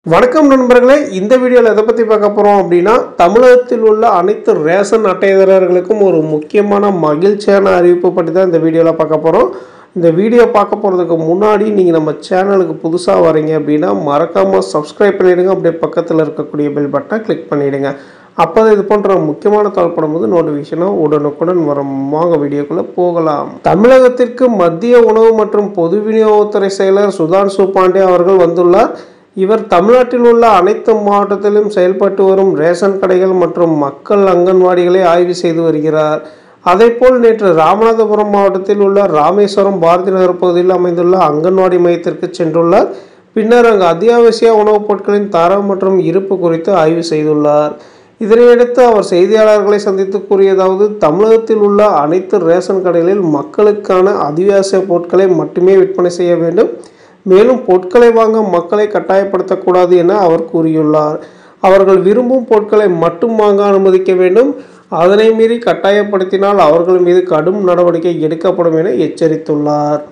வணக்கம் நண்பர்களே இந்த வீடியோவில் எதை பற்றி பார்க்க போகிறோம் அப்படின்னா தமிழகத்தில் உள்ள அனைத்து ரேஷன் அட்டைதாரர்களுக்கும் ஒரு முக்கியமான மகிழ்ச்சியான அறிவிப்பு பற்றி தான் இந்த வீடியோவில் பார்க்க போகிறோம் இந்த வீடியோ பார்க்க போகிறதுக்கு முன்னாடி நீங்கள் நம்ம சேனலுக்கு புதுசாக வரீங்க அப்படின்னா மறக்காமல் சப்ஸ்கிரைப் பண்ணிவிடுங்க அப்படியே பக்கத்தில் இருக்கக்கூடிய பெல் பட்டனை கிளிக் பண்ணிவிடுங்க அப்போ இது போன்ற முக்கியமான தகவல்படும் போது நோட்டிஃபிகேஷனாக உடனுக்குடன் வரும் வாங்க வீடியோக்குள்ளே போகலாம் தமிழகத்திற்கு மத்திய உணவு மற்றும் பொது விநியோகத்துறை செயலர் சுதான்சு பாண்டே அவர்கள் வந்துள்ளார் இவர் தமிழ்நாட்டில் உள்ள அனைத்து மாவட்டத்திலும் செயல்பட்டு வரும் ரேஷன் கடைகள் மற்றும் மக்கள் அங்கன்வாடிகளை ஆய்வு செய்து வருகிறார் அதேபோல் நேற்று ராமநாதபுரம் மாவட்டத்தில் உள்ள ராமேஸ்வரம் பாரதி நகர் பகுதியில் அமைந்துள்ள அங்கன்வாடி மையத்திற்கு சென்றுள்ளார் பின்னர் அங்கு அத்தியாவசிய உணவுப் பொருட்களின் தரம் மற்றும் இருப்பு குறித்து ஆய்வு செய்துள்ளார் இதனையடுத்து அவர் செய்தியாளர்களை சந்தித்து கூறியதாவது தமிழகத்தில் உள்ள அனைத்து ரேஷன் கடைகளில் மக்களுக்கான அத்தியாவசிய பொருட்களை மட்டுமே விற்பனை செய்ய வேண்டும் மேலும் பொருட்களை வாங்க மக்களை கட்டாயப்படுத்தக்கூடாது என அவர் கூறியுள்ளார் அவர்கள் விரும்பும் பொருட்களை மட்டும் வாங்க அனுமதிக்க வேண்டும் அதனை மீறி கட்டாயப்படுத்தினால் அவர்கள் மீது கடும் நடவடிக்கை எடுக்கப்படும் என எச்சரித்துள்ளார்